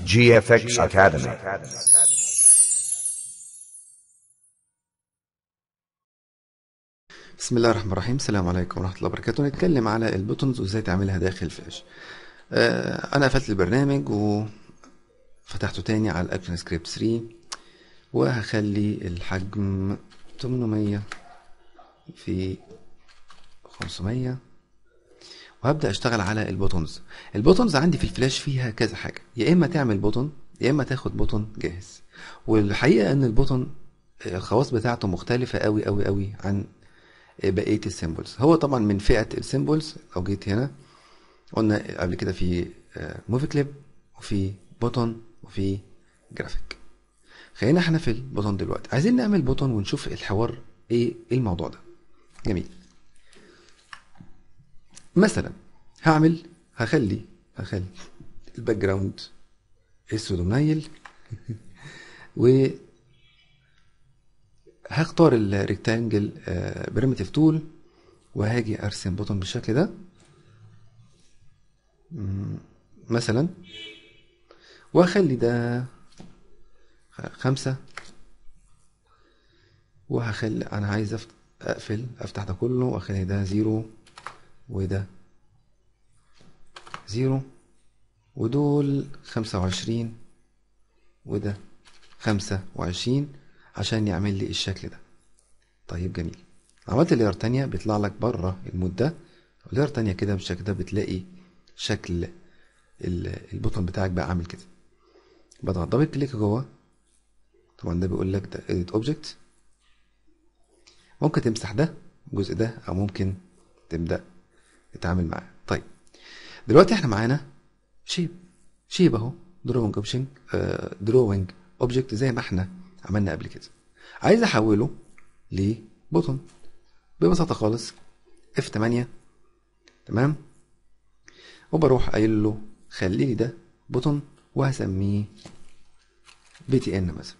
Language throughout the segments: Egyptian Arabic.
GFX Academy. بسم الله الرحمن الرحيم السلام عليكم ورحمة الله وبركاته نتكلم على البوتونز وازاي تعملها داخل فلاش آه انا قفلت البرنامج وفتحته تاني على الاكشن سكريبت 3 وهخلي الحجم 800 في 500 وهبدأ اشتغل على البوتونز البوتونز عندي في الفلاش فيها كذا حاجة يا اما تعمل بوتون يا اما تاخد بوتون جاهز والحقيقة ان البوتون الخواص بتاعته مختلفة قوي قوي قوي عن بقيه السيمبلز هو طبعا من فئه السيمبلز لو جيت هنا قلنا قبل كده في موفي كليب وفي بوتون وفي جرافيك خلينا احنا في البوتون دلوقتي عايزين نعمل بوتون ونشوف الحوار ايه إيه الموضوع ده جميل مثلا هعمل هخلي هخلي الباك جراوند اسود ومنيل و هختار الريكتانجل بريمتيف تول وهاجي ارسم بوتون بالشكل ده مم، مثلا واخلي ده خمسة وهخلي انا عايز أفت... اقفل افتح ده كله واخلي ده زيرو وده زيرو ودول خمسة وعشرين وده خمسة وعشرين عشان يعمل لي الشكل ده طيب جميل عملت لير تانية بيطلع لك بره المود ده ولير تانية كده بالشكل ده بتلاقي شكل ال- البوتون بتاعك بقى عامل كده بضغط دبل كليك جوه طبعا ده بيقول لك ده edit object ممكن تمسح ده الجزء ده او ممكن تبدا تتعامل معاه طيب دلوقتي احنا معانا شيب شيب اهو دروينج اوبشن دروينج اوبجكت زي ما احنا عملنا قبل كده عايز احوله لبوتون ببساطه خالص اف 8 تمام وبروح قايل له خلي لي ده بوتون وهسميه بي تي ان مثلا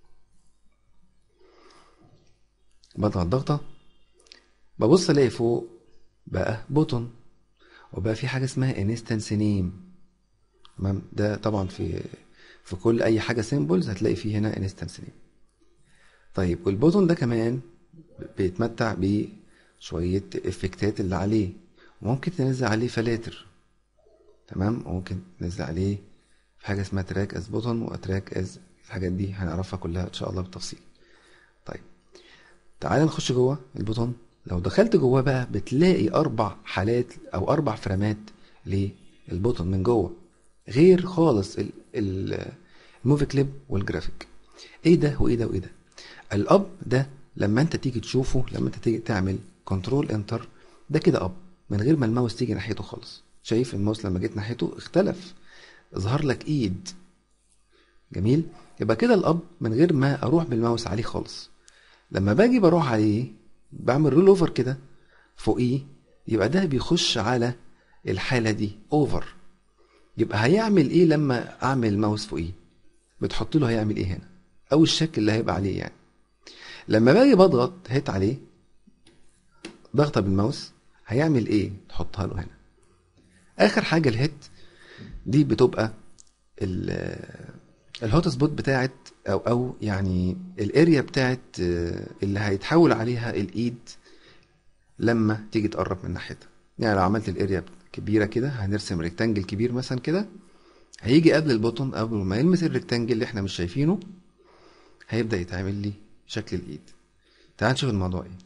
بضغط ضغطه ببص الاقي فوق بقى بوتون وبقى في حاجه اسمها انستنس نيم تمام ده طبعا في في كل اي حاجه سيمبلز هتلاقي فيه هنا انستنس نيم طيب والبوتون ده كمان بيتمتع بشويه افكتات اللي عليه ممكن تنزل عليه فلاتر تمام ممكن تنزل عليه في حاجه اسمها تراك از بوتون وتراك از الحاجات دي هنعرفها كلها ان شاء الله بالتفصيل طيب تعال نخش جوه البوتون لو دخلت جوه بقى بتلاقي اربع حالات او اربع فريمات للبوتون من جوه غير خالص ال- ال- الموفي كليب والجرافيك ايه ده وايه ده وايه ده الاب ده لما انت تيجي تشوفه لما انت تيجي تعمل كنترول انتر ده كده اب من غير ما الماوس تيجي ناحيته خالص شايف الماوس لما جيت ناحيته اختلف ظهر لك ايد جميل يبقى كده الاب من غير ما اروح بالماوس عليه خالص لما باجي بروح عليه بعمل رول اوفر كده فوقيه يبقى ده بيخش على الحاله دي اوفر يبقى هيعمل ايه لما اعمل ماوس فوقيه بتحط له هيعمل ايه هنا او الشكل اللي هيبقى عليه يعني لما باجي بضغط هيت عليه ضغطه بالماوس هيعمل ايه تحطها له هنا اخر حاجه الهيت دي بتبقى ال- الهوت سبوت بتاعت او او يعني الاريا بتاعت آه، اللي هيتحول عليها الايد لما تيجي تقرب من ناحيتها يعني لو عملت الاريا كبيره كده هنرسم ريكتانجل كبير مثلا كده هيجي قبل البوتون قبل ما يلمس الريكتانجل اللي احنا مش شايفينه هيبدا يتعمل لي شكل الايد تعال نشوف الموضوع ايه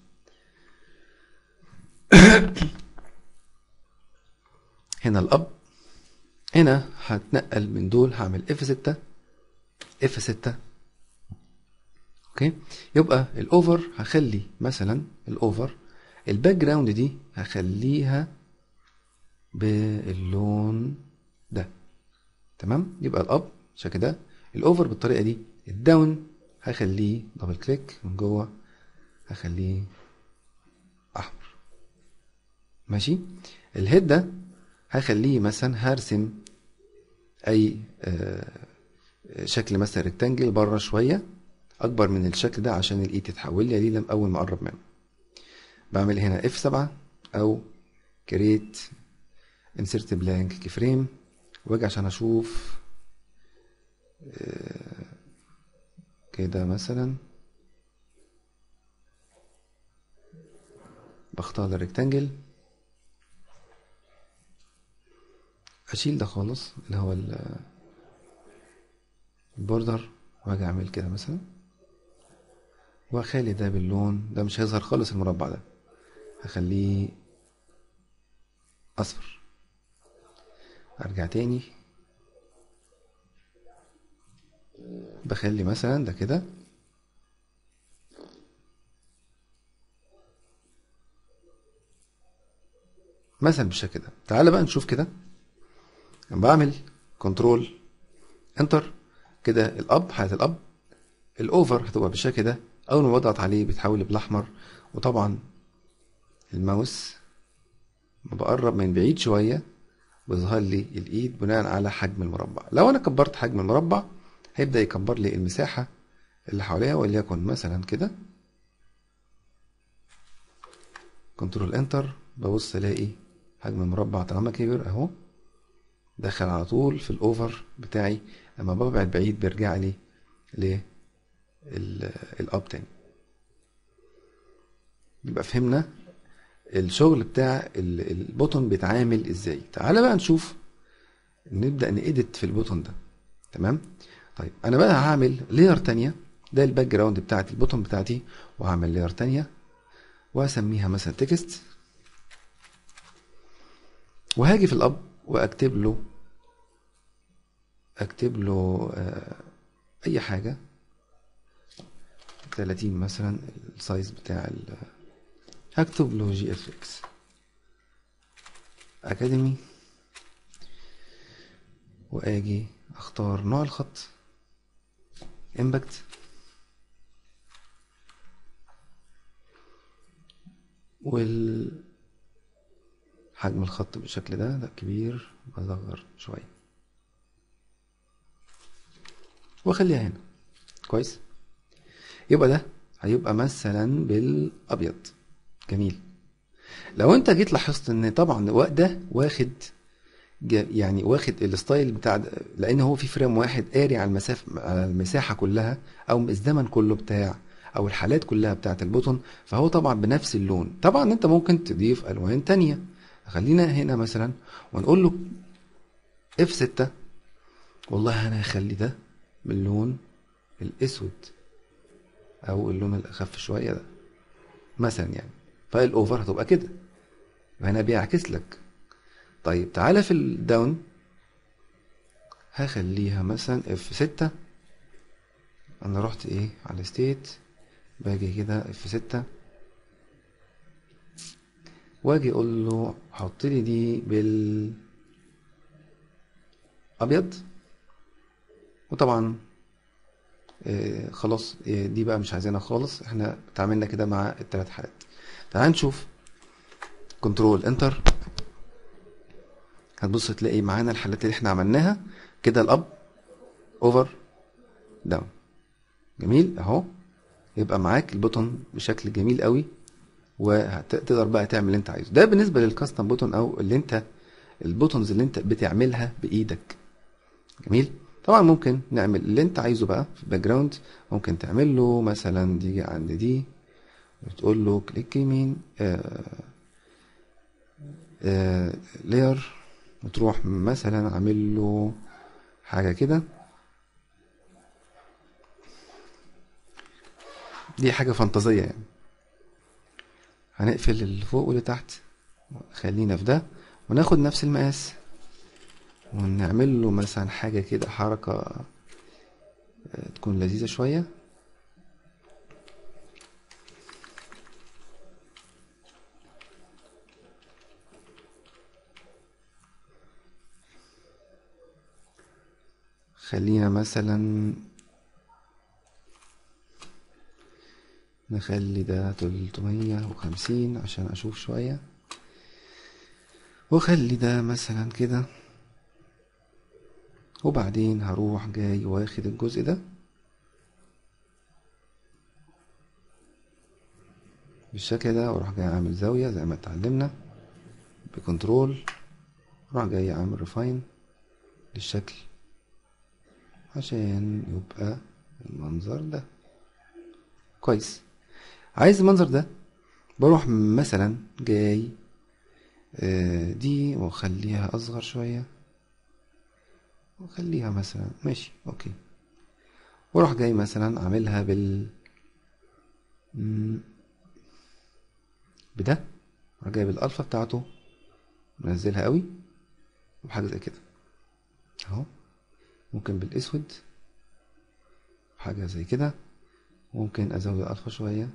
هنا الاب هنا هتنقل من دول هعمل اف 6 اف 6 اوكي يبقى الاوفر هخلي مثلا الاوفر الباك جراوند دي هخليها باللون ده تمام يبقى الاب بالشكل ده الاوفر بالطريقه دي الداون هخليه دبل كليك من جوه هخليه احمر ماشي الهيد ده هخليه مثلا هرسم اي آه، شكل مثلا ريكتانجل بره شويه اكبر من الشكل ده عشان الايد تتحول لي ليه لما اول ما اقرب منه بعمل هنا اف 7 او كريت انسرت بلانك كفريم واجي عشان اشوف كده مثلا بختار الريكتانجل اشيل ده خالص اللي هو ال- البوردر واجي اعمل كده مثلا واخلي ده باللون ده مش هيظهر خالص المربع ده هخليه اصفر ارجع تاني بخلي مثلا ده كده مثلا بالشكل ده تعال بقى نشوف كده لما بعمل كنترول انتر كده الاب حالة الاب الاوفر هتبقى بالشكل ده اول ما بضغط عليه بيتحول بالاحمر وطبعا الماوس ما بقرب من بعيد شوية بيظهر لي الايد بناء على حجم المربع لو انا كبرت حجم المربع هيبدأ يكبر لي المساحة اللي حواليها وليكن مثلا كده كنترول انتر ببص الاقي حجم المربع طالما كبر اهو دخل على طول في الاوفر بتاعي اما ببعد بعيد بيرجع لي ل الاب تاني يبقى فهمنا الشغل بتاع ال- البوتون بيتعامل ازاي تعالى بقى نشوف نبدأ نإيديت في البوتون ده تمام طيب انا بقى هعمل لير تانية ده الباك جراوند بتاعتي البوتون بتاعتي وهعمل لير تانية واسميها مثلا تكست وهاجي في الاب واكتب له اكتب له آه، اي حاجة 30 مثلا السايز بتاع ال هكتب له جي اف اكس اكاديمي واجي اختار نوع الخط امباكت وال حجم الخط بالشكل ده ده كبير بصغر شوية واخليها هنا كويس يبقى ده هيبقى مثلا بالابيض جميل لو انت جيت لاحظت ان طبعا ده واخد جا- يعني واخد الستايل بتاع ده لان هو في فريم واحد قاري على المسافه على المساحه كلها او الزمن كله بتاع او الحالات كلها بتاعت البوتون فهو طبعا بنفس اللون طبعا انت ممكن تضيف الوان تانية خلينا هنا مثلا ونقول له اف 6 والله انا هخلي ده باللون الاسود او اللون الاخف شويه ده مثلا يعني فالاوفر هتبقى كده هنا بيعكس لك طيب تعالى في الداون هخليها مثلا اف 6 انا رحت ايه على ستيت باجي كده اف 6 واجي اقول له حط لي دي بال ابيض وطبعا آه خلاص آه دي بقى مش عايزينها خالص احنا اتعاملنا كده مع الثلاث حالات تعال نشوف كنترول انتر هتبص تلاقي معانا الحالات اللي احنا عملناها كده الاب اوفر داون جميل اهو يبقى معاك البوتون بشكل جميل قوي وتقدر بقى تعمل اللي انت عايزه ده بالنسبه للكاستم بوتون او اللي انت البوتونز اللي انت بتعملها بايدك جميل طبعا ممكن نعمل اللي انت عايزه بقى في الباك جراوند ممكن تعمل له مثلا تيجي عند دي وتقول له كليك يمين آه آه لير وتروح مثلا عامل له حاجه كده دي حاجه فانتازيه يعني هنقفل اللي فوق واللي تحت خلينا في ده وناخد نفس المقاس ونعمل له مثلا حاجة كده حركة آه، تكون لذيذة شوية خلينا مثلا نخلي ده تلتمية وخمسين عشان أشوف شوية وخلي ده مثلا كده وبعدين هروح جاي واخد الجزء ده بالشكل ده واروح جاي عامل زاوية زي ما اتعلمنا بكنترول اروح جاي عامل ريفاين للشكل عشان يبقى المنظر ده كويس عايز المنظر ده بروح مثلا جاي آه، دي واخليها اصغر شوية وخليها مثلا ماشي اوكي واروح جاي مثلا اعملها بال مم، بده اروح جايب الالفا بتاعته منزلها قوي وحاجة زي كده اهو ممكن بالاسود حاجة زي كده ممكن ازود الالفا شوية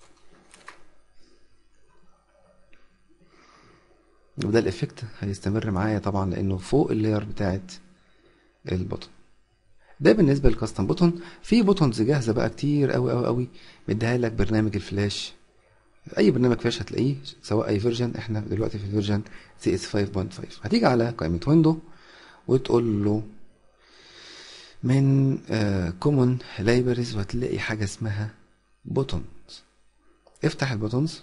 وده الافكت هيستمر معايا طبعا لانه فوق اللاير بتاعت البوتون ده بالنسبه للكاستم بوتون في بوتونز جاهزه بقى كتير قوي قوي قوي مديها لك برنامج الفلاش اي برنامج فلاش هتلاقيه سواء اي فيرجن احنا دلوقتي في الفيرجن سي اس 5.5 هتيجي على قائمه ويندو وتقول له من كومون لايبرز وهتلاقي حاجه اسمها بوتونز افتح البوتونز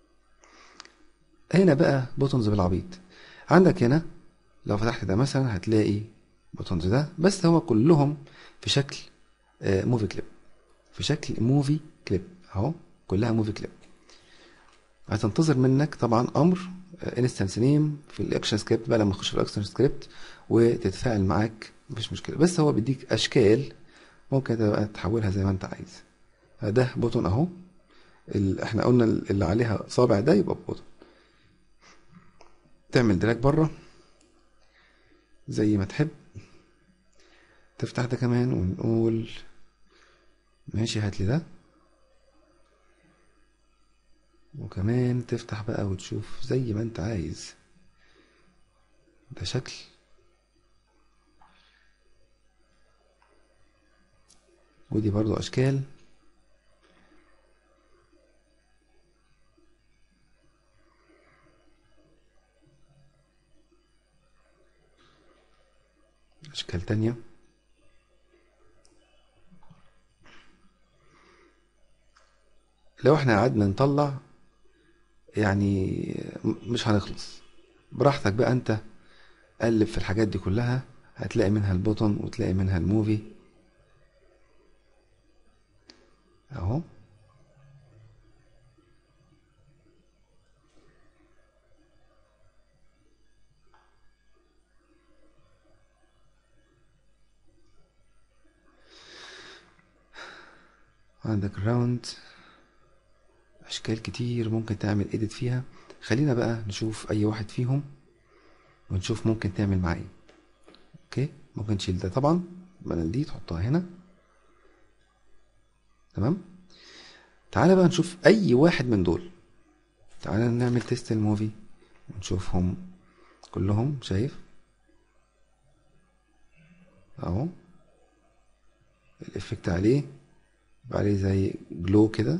هنا بقى بوتونز بالعبيط عندك هنا لو فتحت ده مثلا هتلاقي بوتونز ده بس هو كلهم في شكل موفي كليب في شكل موفي كليب اهو كلها موفي كليب هتنتظر منك طبعا امر انستنس نيم في الاكشن سكريبت بقى لما تخش في الاكشن سكريبت وتتفاعل معاك مفيش مشكله بس هو بيديك اشكال ممكن تبقى تحولها زي ما انت عايز ده بوتون اهو ال- احنا قلنا اللي عليها صابع ده يبقى بوتون تعمل دراج بره زي ما تحب تفتح ده كمان ونقول ماشي هات لي ده وكمان تفتح بقى وتشوف زي ما انت عايز ده شكل ودي برضو اشكال اشكال تانية لو احنا قعدنا نطلع يعني م- مش هنخلص براحتك بقى انت قلب في الحاجات دي كلها هتلاقي منها البوتون وتلاقي منها الموفي اهو عندك راوند اشكال كتير ممكن تعمل ايديت فيها خلينا بقى نشوف اي واحد فيهم ونشوف ممكن تعمل معاه ايه اوكي ممكن تشيل ده طبعا بدل دي تحطها هنا تمام تعالى بقى نشوف اي واحد من دول تعالى نعمل تيست الموفي ونشوفهم كلهم شايف اهو الافكت عليه بقى عليه زي جلو كده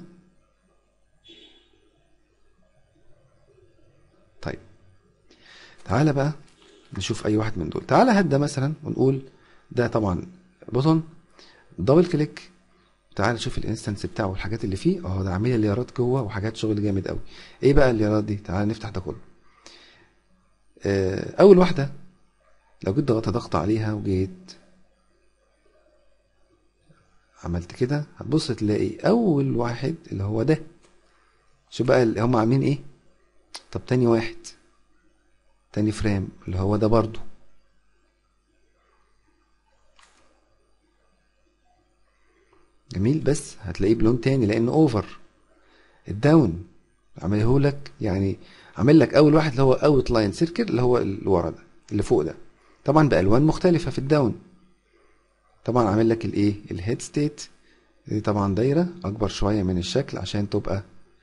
طيب تعالى بقى نشوف اي واحد من دول تعالى هات ده مثلا ونقول ده طبعا بوتون دبل كليك تعالى نشوف الانستنس بتاعه والحاجات اللي فيه اه ده عامل لي ليارات جوه وحاجات شغل جامد قوي ايه بقى الليارات دي تعالى نفتح ده كله آه، اول واحده لو جيت ضغطت ضغط عليها وجيت عملت كده هتبص تلاقي اول واحد اللي هو ده شوف بقى اللي هم عاملين ايه طب تاني واحد تاني فريم اللي هو ده برضو جميل بس هتلاقيه بلون تاني لانه اوفر الداون عمله لك يعني عامل لك اول واحد اللي هو اوت لاين سيركل اللي هو اللي ورا ده اللي فوق ده طبعا بالوان مختلفه في الداون طبعا عامل لك الايه الهيد ستيت دي طبعا دايره اكبر شويه من الشكل عشان تبقى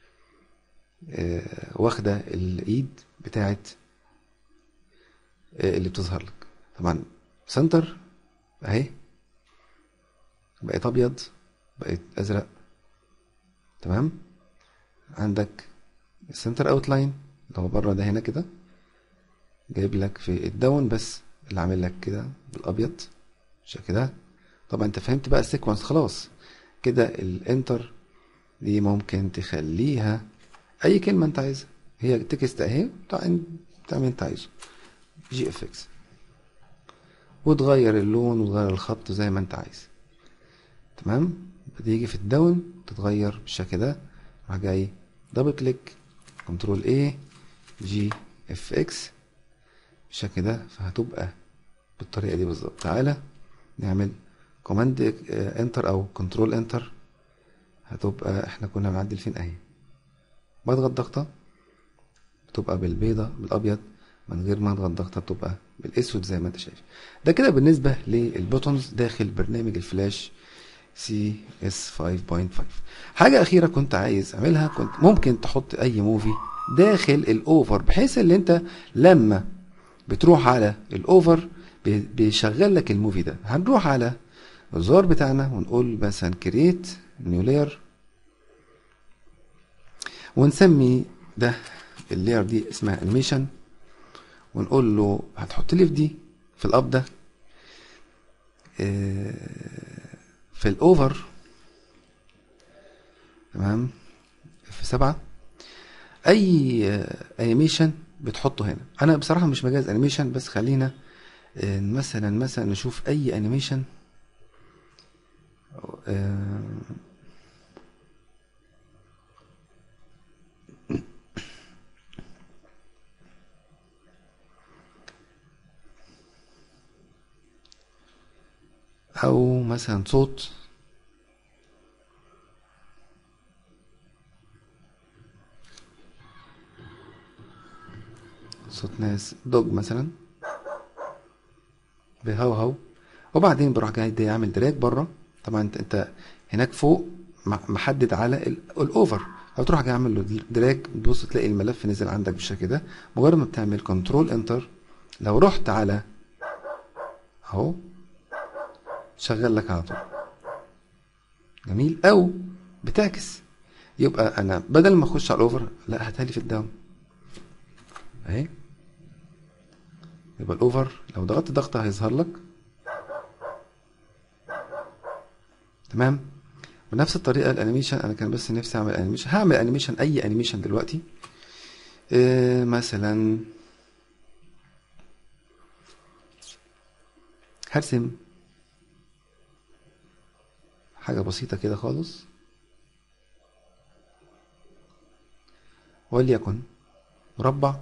آه، واخده الايد بتاعت آه، اللي بتظهر لك طبعا سنتر اهي بقت ابيض بقت ازرق تمام عندك السنتر اوت لاين اللي هو بره ده هنا كده جايب لك في الداون بس اللي عامل لك كده بالابيض بالشكل ده طبعا انت فهمت بقى السيكونس خلاص كده الانتر دي ممكن تخليها اي كلمه انت عايزها هي تكست اهي تعمل تعمل انت عايزه جي اف اكس وتغير اللون وتغير الخط زي ما انت عايز تمام بتيجي في الداون تتغير بالشكل ده راح جاي دبل كليك كنترول اي جي اف اكس بالشكل ده فهتبقى بالطريقه دي بالظبط تعالى نعمل كوماند انتر او كنترول انتر هتبقى احنا كنا بنعدل فين اهي بضغط ضغطه بتبقى بالبيضه بالابيض من غير ما اضغط ضغطه بتبقى بالاسود زي ما انت شايف ده كده بالنسبه للبوتونز داخل برنامج الفلاش سي اس 5.5 حاجه اخيره كنت عايز اعملها كنت ممكن تحط اي موفي داخل الاوفر بحيث ان انت لما بتروح على الاوفر بي- بيشغل لك الموفي ده هنروح على الزرار بتاعنا ونقول مثلا كرييت نيو لاير ونسمي ده اللاير دي اسمها انيميشن ونقول له هتحط لي في دي في الاب ده آه، في الاوفر تمام في سبعة اي انيميشن بتحطه هنا انا بصراحة مش مجاز انيميشن بس خلينا آه، مثلا مثلا نشوف اي انيميشن او مثلا صوت صوت ناس دوج مثلا بيهوهو وبعدين بروح جاي ده يعمل دراج بره طبعا انت انت هناك فوق م- محدد على ال- الاوفر هتروح جاي عامل له دراج تبص تلاقي الملف نزل عندك بالشكل ده مجرد ما بتعمل كنترول انتر لو رحت على اهو شغل لك على طول جميل او بتعكس يبقى انا بدل ما اخش على الاوفر لا هاتها لي في الداون اهي يبقى الاوفر لو ضغطت ضغطه هيظهر لك تمام بنفس الطريقه الانيميشن انا كان بس نفسي اعمل انيميشن هعمل انيميشن اي انيميشن دلوقتي إيه مثلا هرسم حاجة بسيطة كده خالص وليكن مربع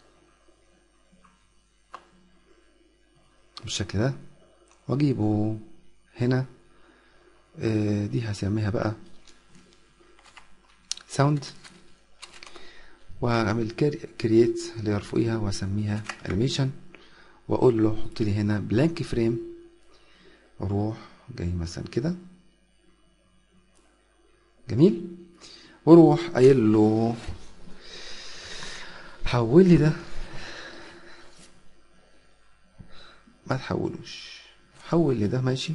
بالشكل ده واجيبه هنا آه، دي هسميها بقى ساوند وهعمل كرييت اللي فوقيها واسميها انيميشن واقول له حط لي هنا بلانك فريم واروح جاي مثلا كده جميل واروح قايل له حول لي ده ما تحولوش حول لي ده ماشي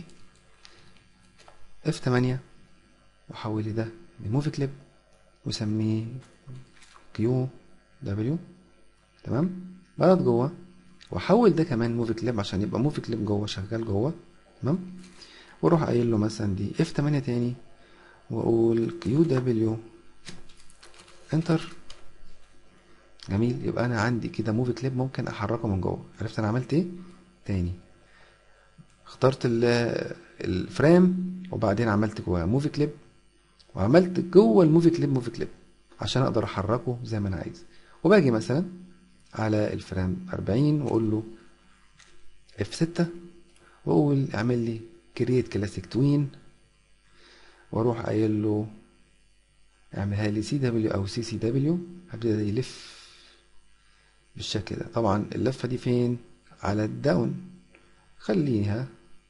اف 8 وحول لي ده لموفي كليب وسميه كيو دبليو تمام بضغط جوه واحول ده كمان موفي كليب عشان يبقى موفي كليب جوه شغال جوه تمام واروح قايل له مثلا دي اف 8 تاني واقول كيو دبليو انتر جميل يبقى انا عندي كده موفي كليب ممكن احركه من جوه عرفت انا عملت ايه تاني اخترت ال- الفريم وبعدين عملت جواه موفي كليب وعملت جوه الموفي كليب موفي كليب عشان اقدر احركه زي ما انا عايز وباجي مثلا على الفريم 40 واقول له اف 6 واقول اعمل لي كرييت كلاسيك توين واروح قايل له اعملها لي سي دبليو او سي سي دبليو هبتدي يلف بالشكل ده طبعا اللفه دي فين على الداون خليها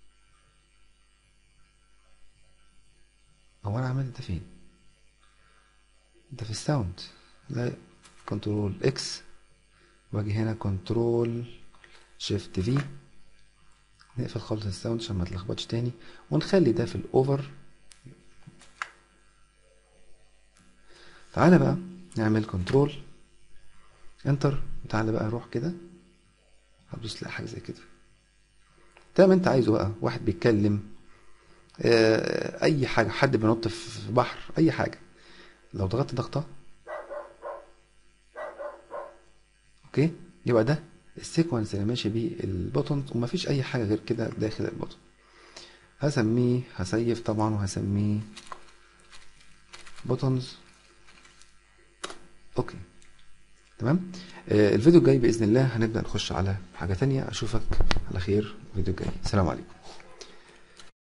هو انا عملت ده فين ده في الساوند لا كنترول اكس واجي هنا كنترول شيفت في نقفل خالص الساوند عشان ما تلخبطش تاني ونخلي ده في الاوفر تعالى بقى نعمل كنترول انتر وتعالى بقى روح كده هتدوس تلاقي حاجه زي كده زي ما انت عايزه بقى واحد بيتكلم آه، اي حاجه حد بينط في بحر اي حاجه لو ضغطت ضغطه اوكي يبقى ده السيكونس اللي ماشي بيه البوتون ومفيش اي حاجه غير كده داخل البوتون هسميه هسيف طبعا وهسميه بوتونز اوكي تمام آه الفيديو الجاي باذن الله هنبدا نخش على حاجه تانية اشوفك على خير الفيديو الجاي السلام عليكم